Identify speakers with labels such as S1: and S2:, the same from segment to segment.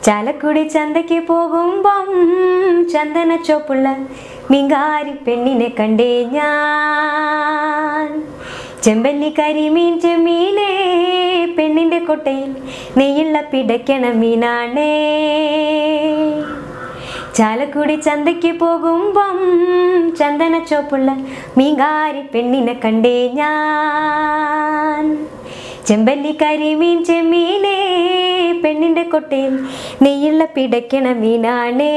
S1: ചാലക്കുടി ചന്തയ്ക്ക് പോകുമ്പം ചന്ദന ചോപ്പുള്ള മീങ്കാരി പെണ്ണിനെ കണ്ടേ ഞാൻ ചെമ്പല്ലി കരിമീൻ ചെമ്മീനേ പെണ്ണിൻ്റെ കൊട്ടയിൽ നെയ്യുള്ള പിടയ്ക്കണ മീനാണേ ചാലക്കുടി ചന്തയ്ക്ക് പോകുമ്പം ചന്ദന ചോപ്പുള്ള മീങ്കാരി പെണ്ണിനെ കണ്ടേ ഞാൻ ചെമ്പല്ലി കരിമീൻ ചെമ്മീനേ പെണ്ണിൻ്റെ കൊട്ടയിൽ നെയ്യുള്ള പിടയ്ക്കണ മീനാണേ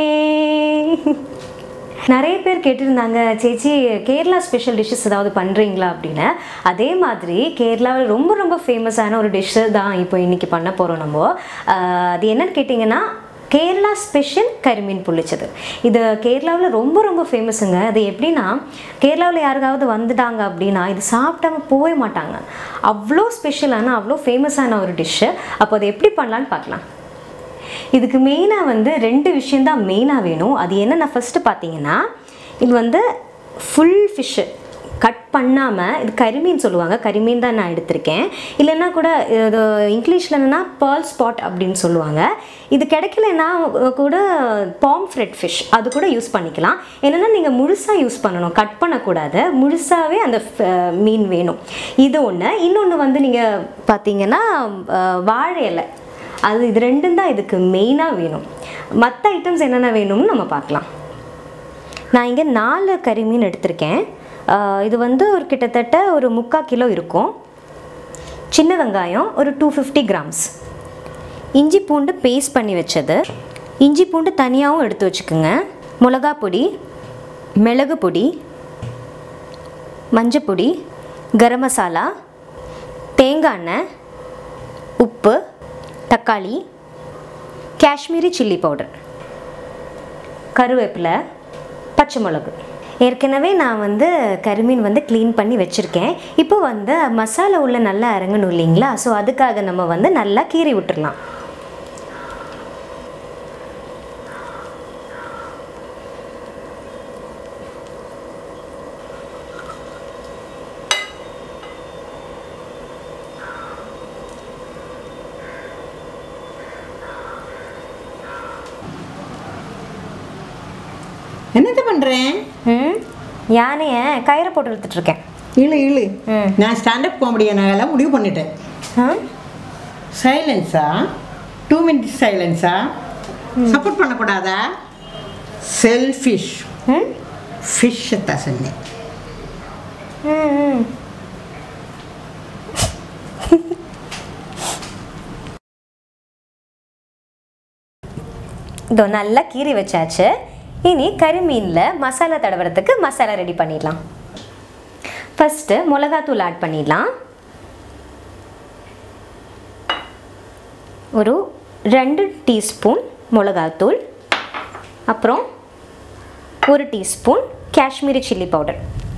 S1: நிறைய பேர் கேட்டிருந்தாங்க சேச்சி கேரளா ஸ்பெஷல் டிஷ்ஷஸ் ஏதாவது பண்ணுறீங்களா அப்படின்னு அதே மாதிரி கேரளாவில் ரொம்ப ரொம்ப ஃபேமஸான ஒரு டிஷ்ஷு தான் இப்போ இன்றைக்கி பண்ண போகிறோம் நம்ம ஆஹ் அது என்னன்னு கேட்டிங்கன்னா கேரளா ஸ்பெஷல் கரிமீன் புளிச்சது இது கேரளாவில் ரொம்ப ரொம்ப ஃபேமஸுங்க அது எப்படின்னா கேரளாவில் யாருக்காவது வந்துட்டாங்க அப்படின்னா இது சாப்பிட்டாம போகவே மாட்டாங்க அவ்வளோ ஸ்பெஷலான அவ்வளோ ஃபேமஸான ஒரு டிஷ்ஷு அப்போ அதை எப்படி பண்ணலான்னு பார்க்கலாம் இதுக்கு மெயினாக வந்து ரெண்டு விஷயந்தான் மெயினாக வேணும் அது என்னென்ன ஃபஸ்ட்டு பார்த்தீங்கன்னா இது வந்து ஃபுல் ஃபிஷ்ஷு கட் பண்ணாமல் இது கரிமீன் சொல்லுவாங்க கரிமீன் தான் நான் எடுத்திருக்கேன் இல்லைன்னா கூட இது இங்கிலீஷில் என்னென்னா பேர்ல் ஸ்பாட் அப்படின்னு சொல்லுவாங்க இது கிடைக்கலன்னா கூட பாம்ஃப்ரெட் ஃபிஷ் அது கூட யூஸ் பண்ணிக்கலாம் என்னென்னா நீங்கள் முழுசாக யூஸ் பண்ணணும் கட் பண்ணக்கூடாது முழுசாகவே அந்த அஹ், மீன் வேணும் இது ஒன்று இன்னொன்று வந்து நீங்கள் பார்த்தீங்கன்னா அஹ், வாழை இலை அது இது ரெண்டும் தான் இதுக்கு மெயினாக வேணும் மற்ற ஐட்டம்ஸ் என்னென்ன வேணும்னு நம்ம பார்க்கலாம் நான் இங்கே நாலு கறிமீன் எடுத்திருக்கேன் ஆஹ் இது வந்து ஒரு கிட்டத்தட்ட ஒரு முக்கால் கிலோ இருக்கும் சின்ன வெங்காயம் ஒரு டூ ஃபிஃப்டி கிராம்ஸ் இஞ்சி பூண்டு பேஸ்ட் பண்ணி வச்சது இஞ்சி பூண்டு தனியாகவும் எடுத்து வச்சுக்கோங்க மிளகா பொடி மிளகு பொடி மஞ்சப்பொடி கரம் மசாலா தேங்காய் எண்ணெய் உப்பு தக்காளி காஷ்மீரி சில்லி பவுடர் கருவேப்பிலை பச்சை மிளகு ஏற்கனவே நான் வந்து கருமீன் வந்து க்ளீன் பண்ணி வச்சுருக்கேன் இப்போ வந்து மசாலா உள்ள நல்லா இறங்கணும் இல்லைங்களா ஸோ அதுக்காக நம்ம வந்து நல்லா கீறி விட்டுறலாம்
S2: என்னத்த பண்றேன்
S1: ம் யானையை கயிறை போட்டு இழுத்துட்ருக்கேன்
S2: இழு இழு
S1: ம்.
S2: நான் ஸ்டாண்டப் காமெடியனால முடிவு பண்ணிட்டேன்
S1: ஆ
S2: சைலன்ஸா டூ மினிட்ஸ் சைலன்ஸா சப்போர்ட் பண்ணக்கூடாதா செல்ஃபிஷ்
S1: ம்
S2: ஃபிஷ் தான் சொன்னேன்
S1: ம், ம் இதோ நல்லா கீறி வச்சாச்சு இனி கறிமீனில் மசாலா தடவுறதுக்கு மசாலா ரெடி பண்ணிடலாம் ஃபஸ்ட்டு மிளகாத்தூள் ஆட் பண்ணிடலாம் ஒரு ரெண்டு டீஸ்பூன் மிளகாத்தூள் அப்புறம் ஒரு டீஸ்பூன் காஷ்மீரி சில்லி பவுடர்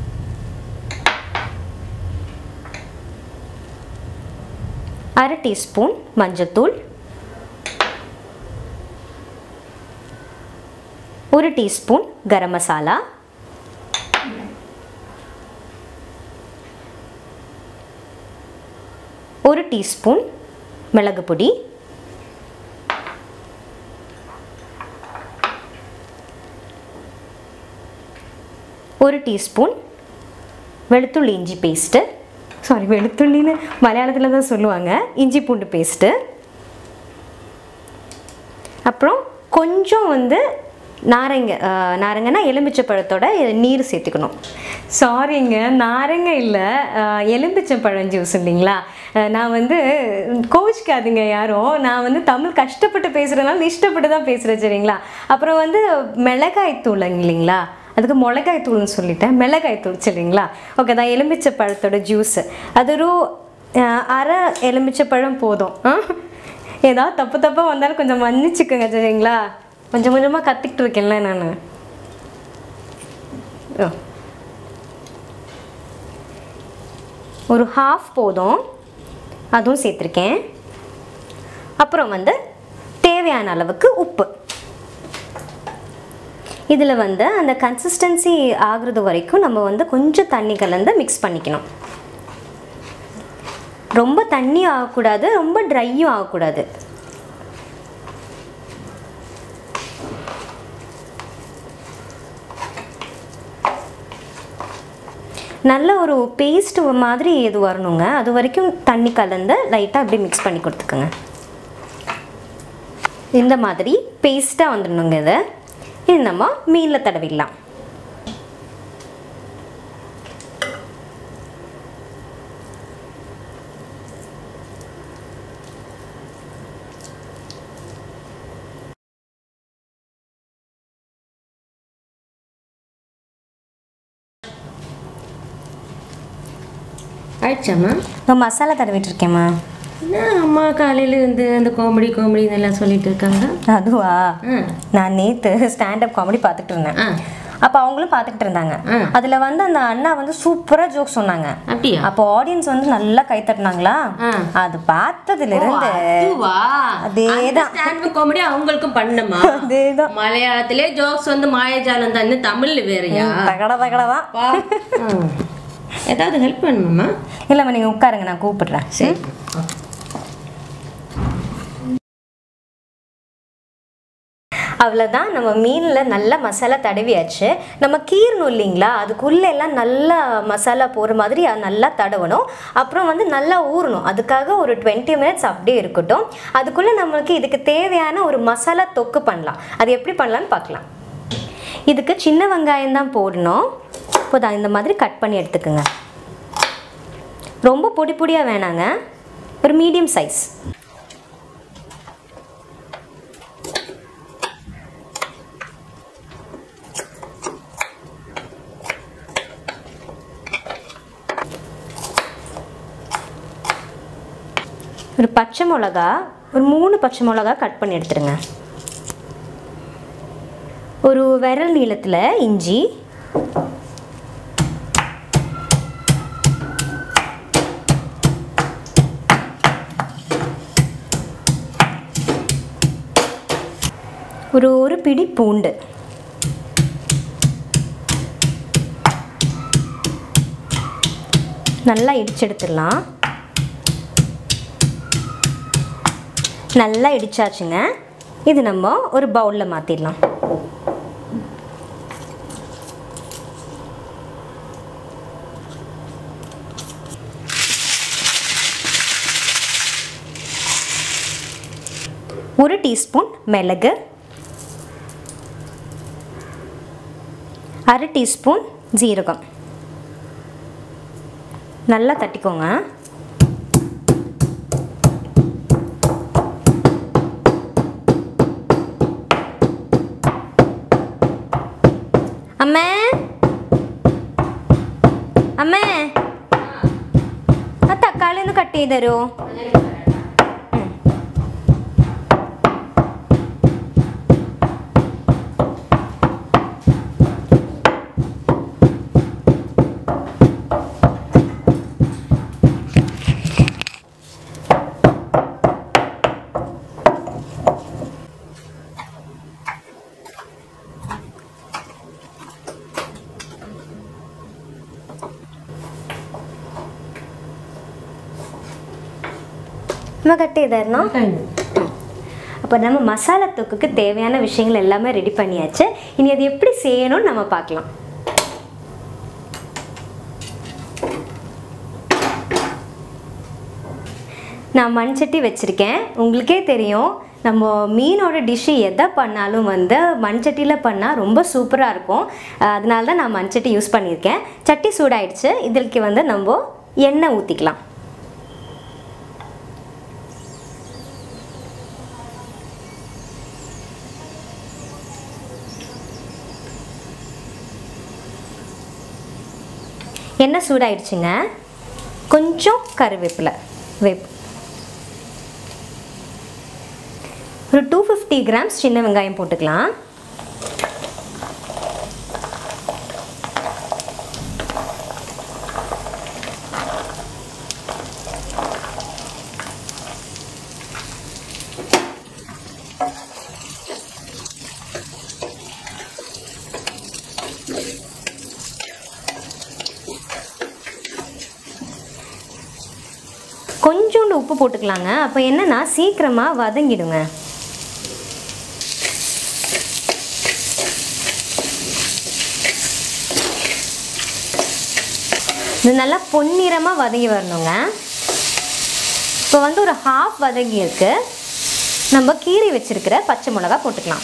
S1: அரை டீஸ்பூன் மஞ்சத்தூள் ஒரு டீஸ்பூன் கரம் மசாலா ஒரு டீஸ்பூன் மிளகு பொடி ஒரு டீஸ்பூன் வெளுத்துள்ளி இஞ்சி பேஸ்ட்டு சாரி வெளுத்துள்ளின்னு மலையாளத்தில் தான் சொல்லுவாங்க இஞ்சி பூண்டு பேஸ்ட்டு அப்புறம் கொஞ்சம் வந்து நாரங்க அஹ், நாரங்கன்னா எலுமிச்சை பழத்தோட நீர் சேர்த்துக்கணும் சாரிங்க நாரங்க இல்லை எலுமிச்சை பழம் ஜூஸ் இல்லைங்களா அஹ், நான் வந்து கோவிச்சுக்காதீங்க யாரும் நான் வந்து தமிழ் கஷ்டப்பட்டு பேசுகிறதுனால இஷ்டப்பட்டு தான் பேசுகிறேன் சரிங்களா அப்புறம் வந்து மிளகாய் தூள் இல்லைங்களா அதுக்கு மிளகாய் தூள்னு சொல்லிட்டேன் மிளகாய் தூள் சரிங்களா ஓகே தான் எலுமிச்சை பழத்தோட ஜூஸு அது ஒரு அஹ், அரை எலுமிச்சை பழம் போதும் ஆ? ஏதாவது தப்பு தப்பாக வந்தாலும் கொஞ்சம் மன்னிச்சுக்கோங்க சரிங்களா கொஞ்சம் கொஞ்சமாக கற்றுக்கிட்டு இருக்கேன்ல நான் ஒரு ஹாஃப் போதும் அதுவும் சேர்த்துருக்கேன் அப்புறம் வந்து தேவையான அளவுக்கு உப்பு இதில் வந்து அந்த கன்சிஸ்டன்சி ஆகுறது வரைக்கும் நம்ம வந்து கொஞ்சம் தண்ணி கலந்து மிக்ஸ் பண்ணிக்கணும் ரொம்ப தண்ணியும் ஆகக்கூடாது ரொம்ப ட்ரையும் ஆகக்கூடாது நல்ல ஒரு பேஸ்ட் மாதிரி இது வரணுங்க அது வரைக்கும் தண்ணி கலந்து லைட்டாக அப்படியே மிக்ஸ் பண்ணி கொடுத்துக்கோங்க இந்த மாதிரி பேஸ்ட்டாக வந்துடணுங்க இது இது நம்ம மீனில் தடவிடலாம்
S3: ஆயிடுச்சாம்மா
S1: இப்போ மசாலா தடவிட்டு இருக்கேம்மா
S3: என்ன அம்மா காலையில இருந்து அந்த காமெடி காமெடி இதெல்லாம் சொல்லிட்டு இருக்காங்க
S1: அதுவா
S3: ஆ
S1: நான் நேற்று ஸ்டாண்டப் காமெடி பார்த்துட்டு இருந்தேன்
S3: ஆ
S1: அப்போ அவங்களும் பார்த்துக்கிட்டு இருந்தாங்க
S3: ஆ.
S1: அதில் வந்து அந்த அண்ணா வந்து சூப்பராக ஜோக் சொன்னாங்க
S3: அப்படியா
S1: அப்போ ஆடியன்ஸ் வந்து நல்லா கை தட்டினாங்களா
S3: ஆ.
S1: அது பார்த்ததுல இருந்து
S3: அதுவா
S1: அதேதான்.
S3: ஸ்டாண்ட் காமெடி அவங்களுக்கும் பண்ணமா
S1: அதேதான்
S3: மலையாளத்திலே ஜோக்ஸ் வந்து மாயஜாலம் தான் இன்னும் தமிழ்ல வேறயா
S1: தகட தகடதான்
S3: வா. ஆ. ஏதாவது ஹெல்ப் பண்ணுமாம்மா
S1: இல்லைம்மா நீங்கள் உட்காருங்க நான் கூப்பிடுறேன்
S3: சரி
S1: அவ்வளோதான் நம்ம மீனில் நல்லா மசாலா தடவியாச்சு நம்ம கீரணும் இல்லைங்களா அதுக்குள்ளே எல்லாம் நல்லா மசாலா போகிற மாதிரி அது நல்லா தடவணும் அப்புறம் வந்து நல்லா ஊறணும் அதுக்காக ஒரு டுவெண்ட்டி மினிட்ஸ் அப்படியே இருக்கட்டும் அதுக்குள்ளே நம்மளுக்கு இதுக்கு தேவையான ஒரு மசாலா தொக்கு பண்ணலாம் அது எப்படி பண்ணலான்னு பார்க்கலாம் இதுக்கு சின்ன வெங்காயம் தான் போடணும் இப்போ இந்த மாதிரி கட் பண்ணி எடுத்துக்கோங்க ரொம்ப பொடி பொடியாக வேணாங்க ஒரு மீடியம் சைஸ் ஒரு பச்சை மிளகா ஒரு மூணு பச்சை மிளகா கட் பண்ணி எடுத்துருங்க ஒரு விரல் நீளத்தில் இஞ்சி ஒரு ஒரு பிடி பூண்டு நல்லா இடிச்செடுத்துடலாம் நல்லா இடிச்சாச்சுங்க இது நம்ம ஒரு பவுலில் மாற்றிடலாம் ஒரு டீஸ்பூன் மிளகு அரை டீஸ்பூன் ஜீரகம் நல்லா தட்டிக்கோங்க അമ്മേ അമ്മേ ആ തക്കാളി ഒന്ന് കട്ട് ചെയ്ത് തരുമോ அம்மா கட் ചെയ്തായിരുന്നോ அப்போ நம்ம மசாலா தொக்குக்கு தேவையான விஷயங்கள் எல்லாமே ரெடி பண்ணியாச்சு இனி அது எப்படி செய்யணும்னு நம்ம பார்க்கலாம் நான் மண் சட்டி வச்சுருக்கேன் உங்களுக்கே தெரியும் நம்ம மீனோட டிஷ்ஷு எதை பண்ணாலும் வந்து மண் சட்டியில் பண்ணால் ரொம்ப சூப்பராக இருக்கும் அஹ் அதனால தான் நான் மண் சட்டி யூஸ் பண்ணியிருக்கேன் சட்டி சூடாயிடுச்சு இதற்கு வந்து நம்ம எண்ணெய் ஊற்றிக்கலாம் எண்ணெய் சூடாயிடுச்சுங்க கொஞ்சம் கருவேப்பிலை வேப் ஒரு டூ ஃபிஃப்டி கிராம்ஸ் சின்ன வெங்காயம் போட்டுக்கலாம் கொஞ்சோண்டு உப்பு போட்டுக்கலாங்க அப்போ என்னன்னா சீக்கிரமாக வதங்கிடுங்க இது நல்லா பொன்னிறமாக வதங்கி வரணுங்க இப்போ வந்து ஒரு ஹாஃப் வதங்கி இருக்கு நம்ம கீறி வச்சிருக்கிற பச்சை மிளகா போட்டுக்கலாம்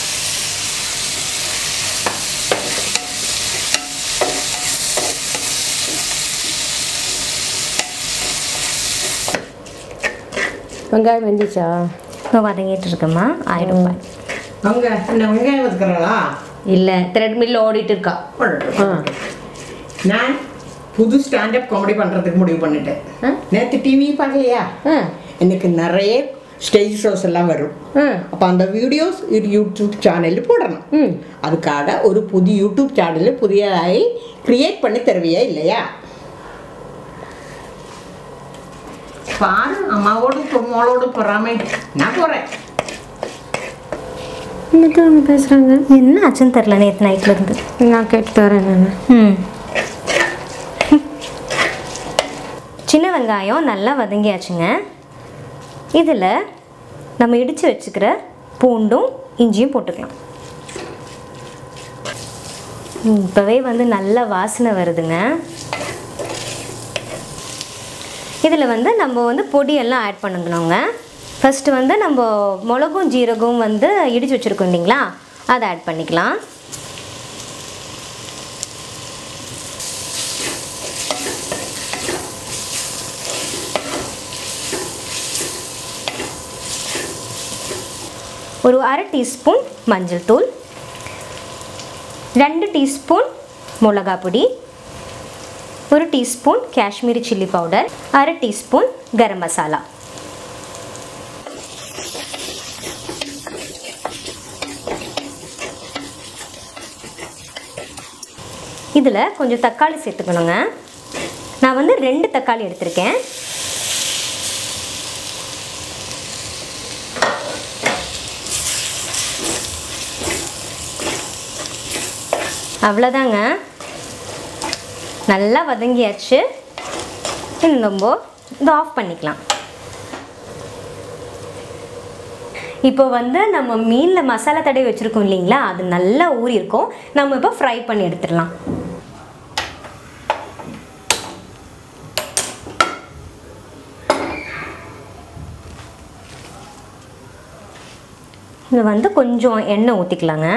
S3: வெங்காயம் வெந்துச்சா
S1: இப்போ வதங்கிட்டு இருக்குமா ஆயிரம் ரூபாய்
S2: அவங்க என்ன வெங்காயம் ஒதுக்குறாளா
S3: இல்லை த்ரெட்மில் ஓடிட்டு இருக்கா ஆ
S2: நான் புது ஸ்டாண்டப் காமெடி பண்ணுறதுக்கு முடிவு பண்ணிட்டேன்
S3: ஆ?
S2: நேற்று டிவி பார்க்கலையா
S3: ஆ
S2: எனக்கு நிறைய ஸ்டேஜ் ஷோஸ் எல்லாம் வரும்
S3: ஆ
S2: அப்போ அந்த வீடியோஸ் ஒரு யூடியூப் சேனலில் போடணும்
S3: ம்
S2: அதுக்காக ஒரு புது யூடியூப் சேனல் புதியதாയി கிரியேட் பண்ணி தருவியா இல்லையா பாரு அம்மாவோடும் பொம்மோளோடும் பொறாமை நான் போகிறேன்
S3: இன்னைக்கு அவங்க பேசுகிறாங்க
S1: என்ன ஆச்சுன்னு தெரில நேற்று நைட்ல இருந்து
S3: நான் கேட்டு வரேன் நான்
S1: ம் சின்ன வெங்காயம் நல்லா வதங்கியாச்சுங்க இதில் நம்ம இடித்து வச்சுக்கிற பூண்டும் இஞ்சியும் போட்டுக்கலாம் ம், இப்போவே வந்து நல்ல வாசனை வருதுங்க இதில் வந்து நம்ம வந்து பொடியெல்லாம் ஆட் பண்ணணுங்க ஃபஸ்ட்டு வந்து நம்ம மிளகும் ஜீரகம் வந்து இடித்து வச்சுருக்கோம் இல்லைங்களா அதை ஆட் பண்ணிக்கலாம் ஒரு அரை டீஸ்பூன் மஞ்சள் தூள் ரெண்டு டீஸ்பூன் மிளகா பொடி ஒரு டீஸ்பூன் காஷ்மீரி சில்லி பவுடர் அரை டீஸ்பூன் கரம் மசாலா இதில் கொஞ்சம் தக்காளி சேர்த்துக்கணுங்க நான் வந்து ரெண்டு தக்காளி எடுத்திருக்கேன் அவ்வளோதாங்க நல்லா வதங்கியாச்சு இன்னும் நம்ம இதை ஆஃப் பண்ணிக்கலாம் இப்போ வந்து நம்ம மீனில் மசாலா தடவி வச்சுருக்கோம் இல்லைங்களா அது நல்லா ஊறி இருக்கும் நம்ம இப்போ ஃப்ரை பண்ணி எடுத்துடலாம் இது வந்து கொஞ்சம் எண்ணெய் ஊற்றிக்கலாங்க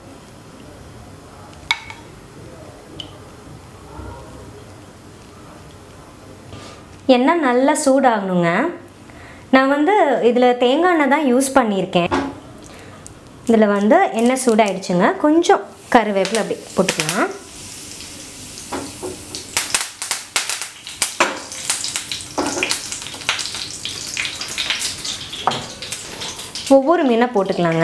S1: எண்ணெய் நல்லா சூடாகணுங்க நான் வந்து இதில் தேங்காய் எண்ணெய் தான் யூஸ் பண்ணியிருக்கேன் இதில் வந்து எண்ணெய் சூடாயிடுச்சுங்க கொஞ்சம் கருவேப்பிலை அப்படி போட்டுக்கலாம் ஒவ்வொரு மீனாக போட்டுக்கலாங்க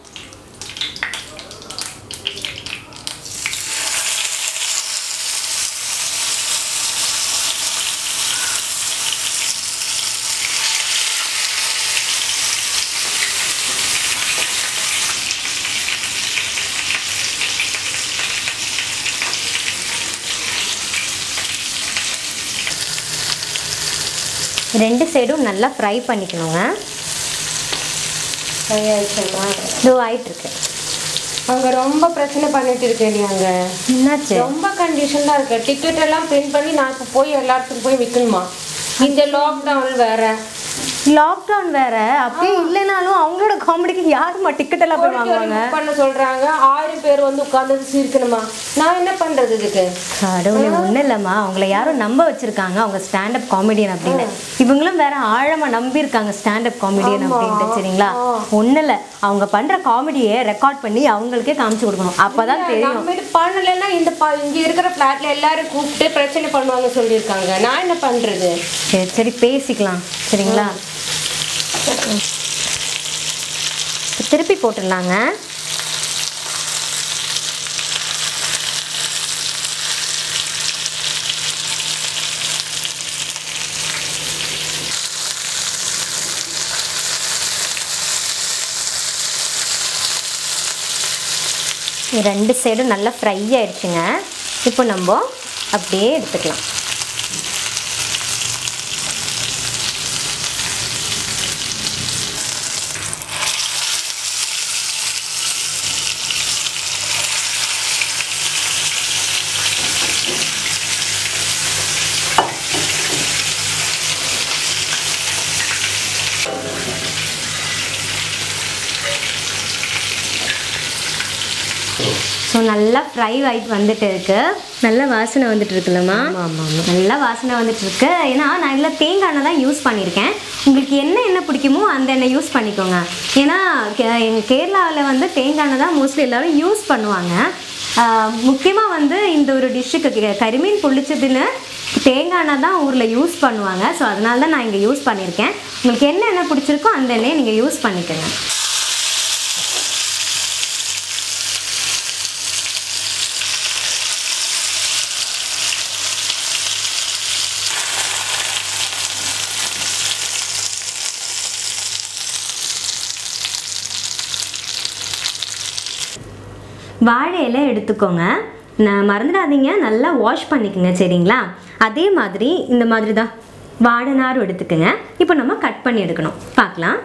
S1: ரெண்டு சைடும் நல்லா ஃப்ரை பண்ணிக்கணுங்க
S3: சரியாயிடுச்சுமா
S1: இதோ ஆயிட்டுருக்கு
S3: அவங்க ரொம்ப பிரச்சனை பண்ணிட்டு இருக்கேன் அங்க
S1: என்னாச்சு
S3: ரொம்ப கண்டிஷன்லாம் இருக்கு டிக்கெட் எல்லாம் பிரிண்ட் பண்ணி நான் இப்போ போய் எல்லாத்துக்கும் போய் விற்கணுமா இந்த லாக்டவுன் வேற
S1: லாக்டவுன் வேற அப்படியே இல்லைனாலும் அவங்களோட காமெடிக்கு யாரும்மா டிக்கெட் எல்லாம் போய் வாங்குவாங்க
S3: புக் பண்ண சொல்றாங்க ஆயிரம் பேர் வந்து உட்கார்ந்து சிரிக்கணுமா நான் என்ன பண்றது இதுக்கு
S1: கடவுளே ஒன்றும் இல்லைம்மா அவங்கள யாரும் நம்ப வச்சிருக்காங்க அவங்க ஸ்டாண்டப் காமெடியன் அப்படின்னு இவங்களும் வேற ஆழமா நம்பியிருக்காங்க ஸ்டாண்டப் காமெடியன் அப்படின்ட்டு சரிங்களா ஒன்றும் இல்லை அவங்க பண்ற காமெடியை ரெக்கார்ட் பண்ணி அவங்களுக்கே காமிச்சு கொடுக்கணும் அப்பதான் தெரியும்
S3: நம்ம இது பண்ணலைன்னா இந்த ப- இங்க இருக்கிற பிளாட்ல எல்லாரும் கூப்பிட்டு பிரச்சனை பண்ணுவாங்க சொல்லியிருக்காங்க நான் என்ன பண்றது
S1: சரி சரி பேசிக்கலாம் சரிங்களா இப்ப திருப்பி போட்டுடலாங்க இது ரெண்டு சைடும் நல்லா ஃப்ரை ஆயிடுச்சுங்க இப்போ நம்ம அப்படியே எடுத்துக்கலாம் நல்லா ஃப்ரை ஆகிட்டு வந்துட்டு இருக்கு நல்ல வாசனை வந்துட்டு இருக்குல்லம்மா நல்லா வாசனை வந்துட்டு இருக்கு ஏன்னா நான் இதில் தேங்காய் எண்ணெய் தான் யூஸ் பண்ணியிருக்கேன் உங்களுக்கு என்ன எண்ணெய் பிடிக்குமோ அந்த எண்ணெய் யூஸ் பண்ணிக்கோங்க ஏன்னா கே- எங்க கேரளாவில் வந்து தேங்காய் எண்ணெய் தான் மோஸ்ட்லி எல்லாரும் யூஸ் பண்ணுவாங்க முக்கியமாக வந்து இந்த ஒரு டிஷ்ஷுக்கு கரிமீன் புளிச்சதுன்னு தேங்காய் எண்ணெய் தான் ஊரில் யூஸ் பண்ணுவாங்க ஸோ அதனால தான் நான் இங்கே யூஸ் பண்ணியிருக்கேன் உங்களுக்கு என்ன எண்ணெய் பிடிச்சிருக்கோ அந்த எண்ணெயை நீங்கள் யூஸ் பண்ணிக்கோங்க வாழை இலை எடுத்துக்கோங்க நான் மறந்துடாதீங்க நல்லா வாஷ் பண்ணிக்கோங்க சரிங்களா அதே மாதிரி இந்த மாதிரி தான் வாழை நார் எடுத்துக்கோங்க இப்போ நம்ம கட் பண்ணி எடுக்கணும் பார்க்கலாம்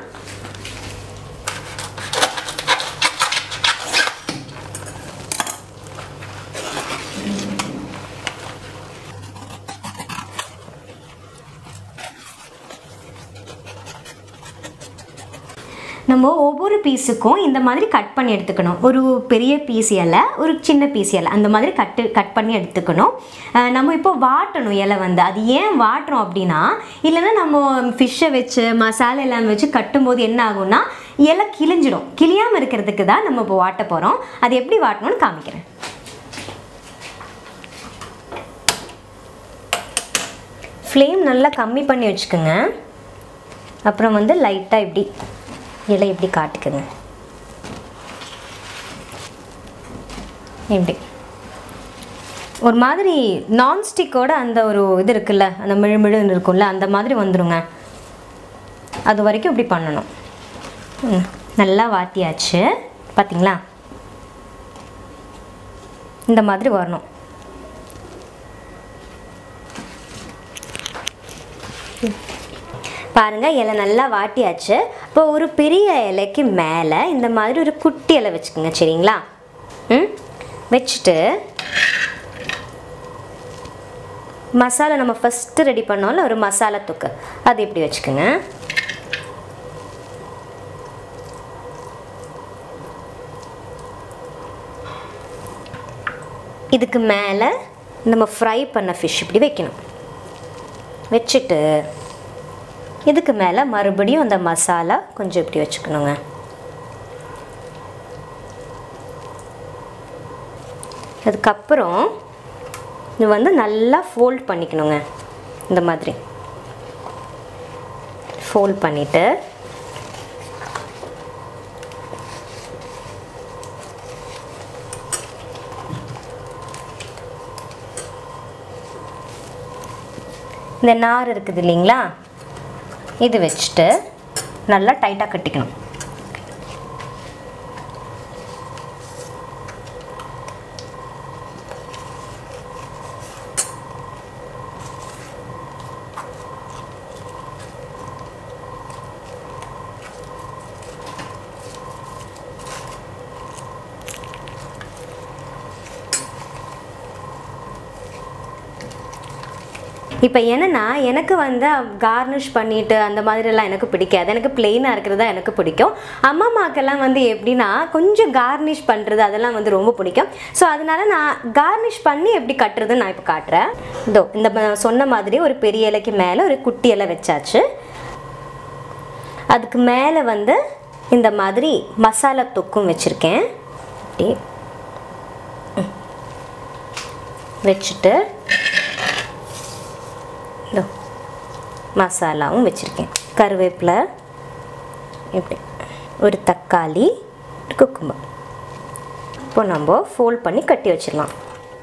S1: நம்ம ஒவ்வொரு பீஸுக்கும் இந்த மாதிரி கட் பண்ணி எடுத்துக்கணும் ஒரு பெரிய பீஸ் இலை ஒரு சின்ன பீஸ் இலை அந்த மாதிரி கட்டு கட் பண்ணி எடுத்துக்கணும் அஹ் நம்ம இப்போ வாட்டணும் இலை வந்து அது ஏன் வாட்டுறோம் அப்படின்னா இல்லைன்னா நம்ம ஃபிஷ்ஷை வச்சு மசாலா எல்லாம் வச்சு கட்டும்போது என்ன ஆகும்னா இலை கிழிஞ்சிடும் கிழியாமல் இருக்கிறதுக்கு தான் நம்ம இப்போ வாட்ட போகிறோம் அது எப்படி வாட்டணும்னு காமிக்கிறேன் ஃப்ளேம் நல்லா கம்மி பண்ணி வச்சுக்கோங்க அப்புறம் வந்து லைட்டாக இப்படி இலை இப்படி காட்டுக்குங்க இப்படி ஒரு மாதிரி நான்ஸ்டிக்கோட அந்த ஒரு இது இருக்குல்ல அந்த மிழுமிழுன்னு இருக்கும்ல அந்த மாதிரி வந்துருங்க அது வரைக்கும் இப்படி பண்ணணும் ம், நல்லா வாட்டியாச்சு பார்த்தீங்களா இந்த மாதிரி வரணும் பாருங்க இலை நல்லா வாட்டியாச்சு இப்போ ஒரு பெரிய இலைக்கு மேலே இந்த மாதிரி ஒரு குட்டி இலை வச்சுக்கோங்க சரிங்களா ம் வச்சுட்டு மசாலா நம்ம ஃபஸ்ட்டு ரெடி பண்ணோம்ல ஒரு மசாலா தொக்கு அது இப்படி வச்சுக்கோங்க இதுக்கு மேலே நம்ம ஃப்ரை பண்ண ஃபிஷ் இப்படி வைக்கணும் வச்சுட்டு இதுக்கு மேலே மறுபடியும் அந்த மசாலா கொஞ்சம் இப்படி வச்சுக்கணுங்க அதுக்கப்புறம் இது வந்து நல்லா ஃபோல்ட் பண்ணிக்கணுங்க இந்த மாதிரி ஃபோல்ட் பண்ணிவிட்டு இந்த நார் இருக்குது இல்லைங்களா இது வச்சுட்டு நல்லா டைட்டாக கட்டிக்கணும் இப்போ என்னன்னா எனக்கு வந்து கார்னிஷ் பண்ணிட்டு அந்த மாதிரிலாம் எனக்கு பிடிக்காது எனக்கு பிளெயினாக இருக்கிறது தான் எனக்கு பிடிக்கும் அம்மா அம்மாக்கெல்லாம் வந்து எப்படின்னா கொஞ்சம் கார்னிஷ் பண்ணுறது அதெல்லாம் வந்து ரொம்ப பிடிக்கும் ஸோ அதனால நான் கார்னிஷ் பண்ணி எப்படி கட்டுறதுன்னு நான் இப்போ காட்டுறேன் இதோ இந்த ம- சொன்ன மாதிரி ஒரு பெரிய இலைக்கு மேலே ஒரு குட்டி இலை வச்சாச்சு அதுக்கு மேலே வந்து இந்த மாதிரி மசாலா தொக்கும் வச்சுருக்கேன் இப்படி ம். வச்சுட்டு இதோ மசாலாவும் வச்சுருக்கேன் கருவேப்பிலை இப்படி ஒரு தக்காளி குக்கும்பர் இப்போ நம்ம ஃபோல்ட் பண்ணி கட்டி வச்சிடலாம்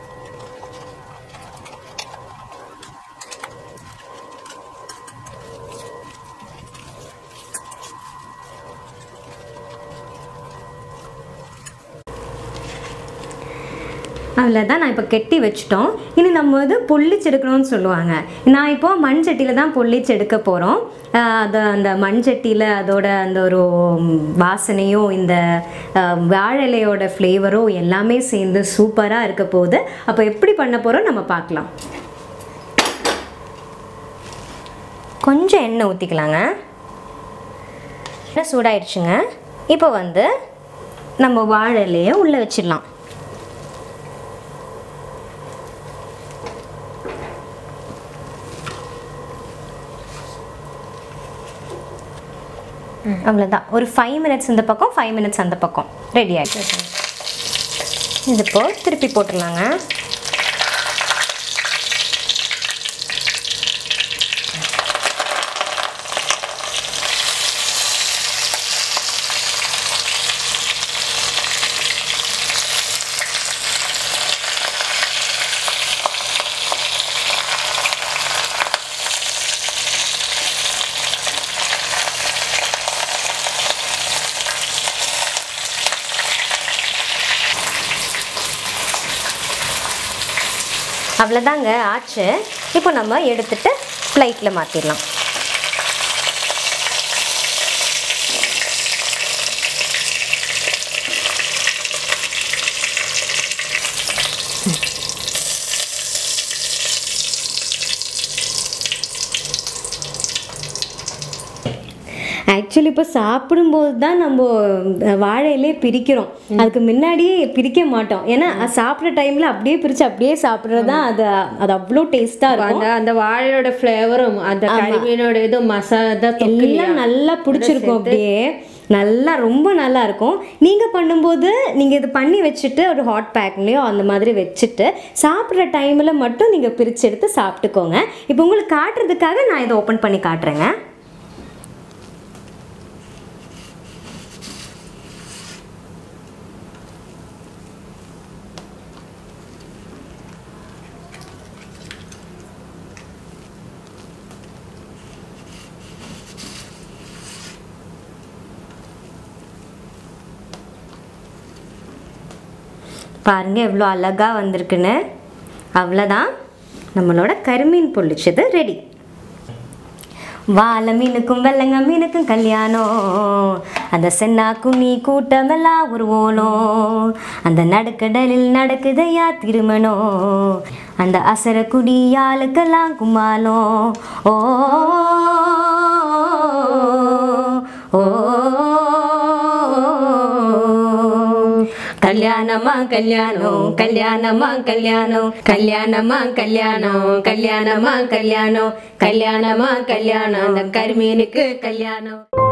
S1: அதில் தான் நான் இப்போ கெட்டி வச்சிட்டோம் இனி நம்ம வந்து பொள்ளிச்செடுக்கணும்னு சொல்லுவாங்க நான் இப்போ மண் சட்டியில் தான் பொள்ளிச்சு எடுக்க போகிறோம் அது அந்த மண் சட்டியில் அதோட அந்த ஒரு ம், வாசனையும் இந்த அஹ், வாழை இலையோட ஃப்ளேவரும் எல்லாமே சேர்ந்து சூப்பராக இருக்க போகுது அப்போ எப்படி பண்ண போகிறோம் நம்ம பார்க்கலாம் கொஞ்சம் எண்ணெய் ஊற்றிக்கலாங்க எண்ணெய் சூடாயிடுச்சுங்க இப்போ வந்து நம்ம வாழை இலையை உள்ளே வச்சிடலாம் அவ்வளோதான் ஒரு ஃபைவ் மினிட்ஸ் இந்த பக்கம் ஃபைவ் மினிட்ஸ் அந்த பக்கம் ரெடி ஆகிடுச்சு இது இப்போ திருப்பி போட்டுடலாங்க அவ்வளோதாங்க ஆச்சு இப்போ நம்ம எடுத்துட்டு ஃப்ளைட்டில் மாற்றிடலாம் ஆக்சுவலி இப்போ சாப்பிடும்போது தான் நம்ம அஹ், வாழையிலே பிரிக்கிறோம் அதுக்கு முன்னாடியே பிரிக்க மாட்டோம் ஏன்னா அது சாப்பிட்ற டைமில் அப்படியே பிரித்து அப்படியே சாப்பிட்றது தான் அது அது அவ்வளோ டேஸ்ட்டாக இருக்கும்
S3: அந்த அந்த வாழையோட ஃப்ளேவரும் அந்த கறிமீனோட இதுவும் மசாலா தொக்கு
S1: எல்லாம் நல்லா பிடிச்சிருக்கும் அப்படியே நல்லா ரொம்ப நல்லா இருக்கும் நீங்கள் பண்ணும்போது நீங்கள் இது பண்ணி வச்சுட்டு ஒரு ஹாட் பேக்லேயோ அந்த மாதிரி வச்சுட்டு சாப்பிட்ற டைமில் மட்டும் நீங்கள் பிரித்து எடுத்து சாப்பிட்டுக்கோங்க இப்போ உங்களுக்கு காட்டுறதுக்காக நான் இதை ஓப்பன் பண்ணி காட்டுறேங்க பாருங்க எவ்வளோ அழகாக வந்திருக்குன்னு அவ்வளோதான் நம்மளோட கருமீன் பொள்ளிச்சது ரெடி வாழை மீனுக்கும் வெள்ளங்க மீனுக்கும் கல்யாணம் அந்த சென்னா குனி கூட்டமெல்லாம் ஒரு ஓலம் அந்த நடுக்கடலில் நடக்குதையா திருமணம் அந்த அசர குடி ஆளுக்கெல்லாம் கும்மாலம் ஓ ஓ கல்யாணமா கல்யாணம் கல்யாணமா கல்யாணம் கல்யாணமா கல்யாணம் கல்யாணமா கல்யாணம் கல்யாணமா கல்யாணம் அந்த கருமீனுக்கு கல்யாணம்